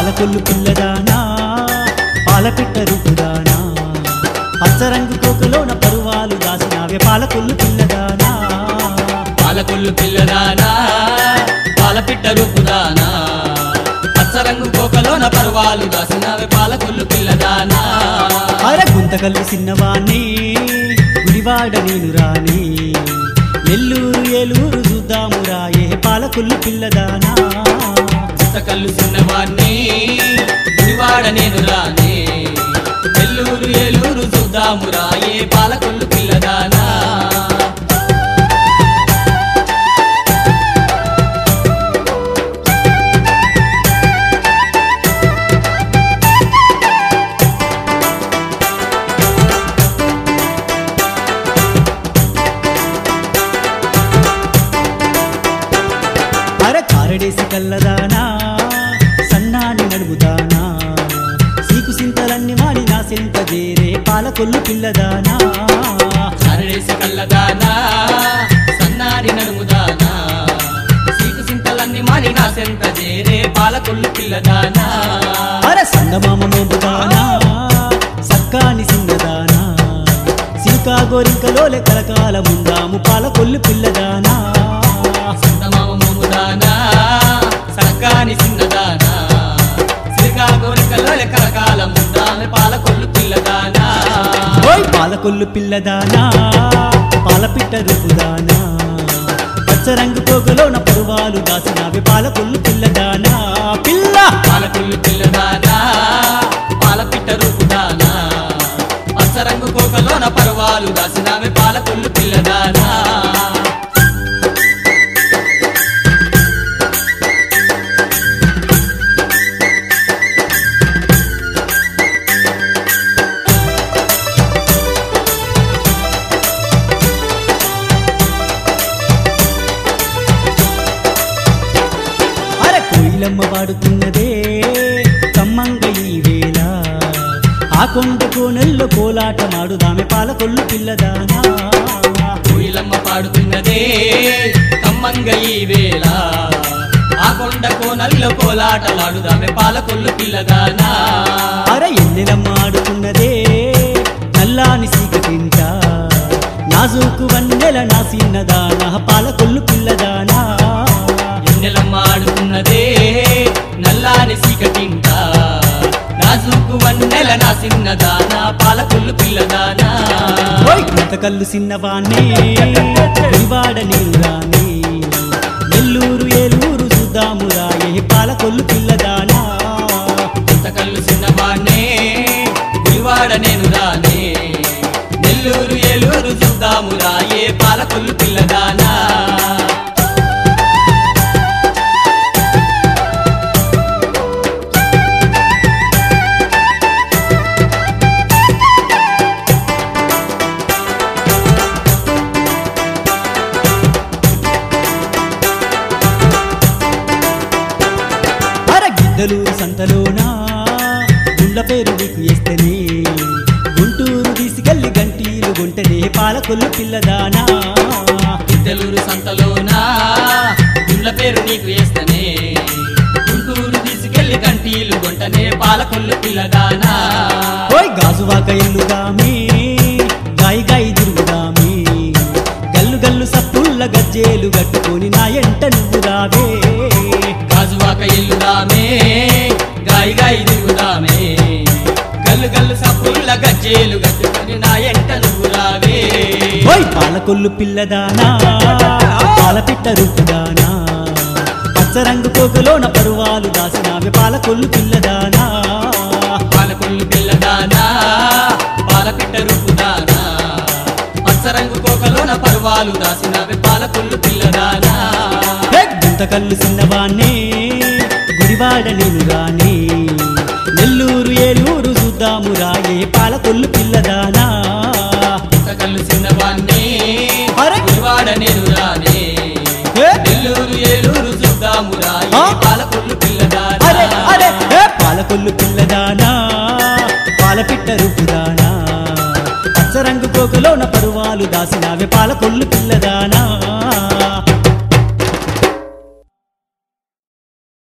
పాలకొల్లు పిల్లదానా పాలపిట్ట రూపుదానా పచ్చరంగు కోకలోన పరువాలు దాసినావే పాలకొల్లు పిల్లదానా పాలకొల్లు పిల్లదానా పాలపిట్ట రూపుదానా పచ్చరంగు కోకలోన పర్వాలు దాసినవి పాలకొల్లు పిల్లదానా అర గుంతకల్లు చిన్నవాణ్ణి గుడివాడ నేను రాని ఎల్లూరు ఏలూరు చూద్దాము రాయే పాలకొల్లు పిల్లదానా కళ్ళు చిన్నవాణ్ణి గుడివాడ నేను రానే నెల్లూరు ఏలూరు చూద్దాము రాయే పాలకొల్లు పిల్లదానా అర కారడేసి కల్లదానా సన్నాని నడుముదానా సీకు సింతలన్నీ మాడి నా సెంత చేరే పాలకొల్లు పిల్లదానా చారడేసి కళ్ళదానా సన్నారి నడుముదానా సీకు సింతలన్నీ మాని నా సెంత చేరే పాలకొల్లు పిల్లదానా అర సంగమామ మోపుదానా సక్కాని సింగదానా సీకా గోరింకలోలే కలకాల ముందాము పాలకొల్లు పిల్లదానా సంతమామ మోముదానా సక్కాని సిన్నదానా శ్రీకా కోరికలో కలకాల ముందామె పాలకొల్లు పిల్లదానా ఓయ్ పాలకొల్లు పిల్లదానా పాలపిట్ట రూపుదానా పచ్చరంగు పోగులోన పరువాలు దాసినావి పాలకొల్లు పిల్లదానా పిల్ల పాలకొల్లు పిల్లదానా పాలపిట్ట రూపుదానా పచ్చరంగు కోకలోన పర్వాలు దాసినామె పాలకొల్లు పిల్లదానా అర కోయిలమ్మ పాడుతున్నదే కమ్మంగ ఈ వేళ ఆ కొండ కోనల్లో కోలాట మాడుదామె పాలకొల్లు పిల్లదానా కోయిలమ్మ పాడుతున్నదే కమ్మంగ ఈ వేళ ఆ కొండ కోనల్లో కోలాటలాడుదామె పాలకొల్లు పిల్లదానా అర ఎన్నెలమ్మ ఆడుతున్నదే నల్లాని సీక తింట నాజూకు వన్నెల నా సిన్నదానా పాలకొల్లు పిల్లదానా ఎన్నెలమ్మ ఆడుతున్నదే నల్లాని సీకటింట నాజుకు వన్నెల నా సిన్నదానా పాలకొల్లు పిల్లదానా ఓయ్ కళ్ళు సిన్నవాణ్ణి వివాడ నేను రాని నెల్లూరు ఏలూరు చూద్దాము రాయే పాలకొల్లు పిల్లదానా కళ్ళు చిన్నవాణ్ణే గుడివాడ నేను రానే నెల్లూరు ఏలూరు చూద్దాము రాయే పాలకొల్లు పిల్లదానా అర గిద్దలూరు సంతలోనా గుండ్ల పేరు నీకు వేస్తేనే గుంటూరు తీసుకెళ్లి గంటీలు గుంటనే పాలకొల్లు పిల్లదానా ఇద్దలూరు సంతలోనా గుళ్ళ పేరు నీకు వేస్తనే గుంటూరు తీసుకెళ్లి కంటీలు గుంటనే పాలకొల్లు పిల్లదానా ఓయ్ గాజువాక ఎల్లుగామి గాయి గాయి తిరుగుదామి గల్లు గల్లు సప్పుల్ల గజ్జేలు గట్టుకొని నా ఎంట నువ్వు రావే గాజువాక ఎల్లుదామే గాయి గాయి తిరుగుదామే గల్లు గల్లు సప్పుల్ల గజ్జేలు గట్టుకొని నా ఎంట నువ్వు రావే ఓయ్ పాలకొల్లు పిల్లదానా పాలపిట్ట రూపుదానా పచ్చరంగు పోగులోన పరువాలు దాసినావే పాలకొల్లు పిల్లదానా పాలకొల్లు పిల్లదానా పాలపిట్ట రూపుదానా పచ్చరంగు కోకలోన పర్వాలు దాసినవి పాలకొల్లు పిల్లదానా హే, గుంతకల్లు చిన్నవాణ్ణి గుడివాడ నేను రాని నెల్లూరు ఏలూరు చూద్దాము రాయే పాలకొల్లు పిల్లదానా కళ్ళు చిన్నవాణ్ణి అరే! గుడివాడ నేను రానే ఏ? నెల్లూరు ఏలూరు చూద్దాము రాయి ఆ? పాలకొల్లు పిల్లదానా అరే అరే ఏ పాలకొల్లు పిల్లదానా పాలపిట్ట రూపుదానా పచ్చరంగు కోకలోన పరువాలు దాసినావే పాలకొల్లు పిల్లదానా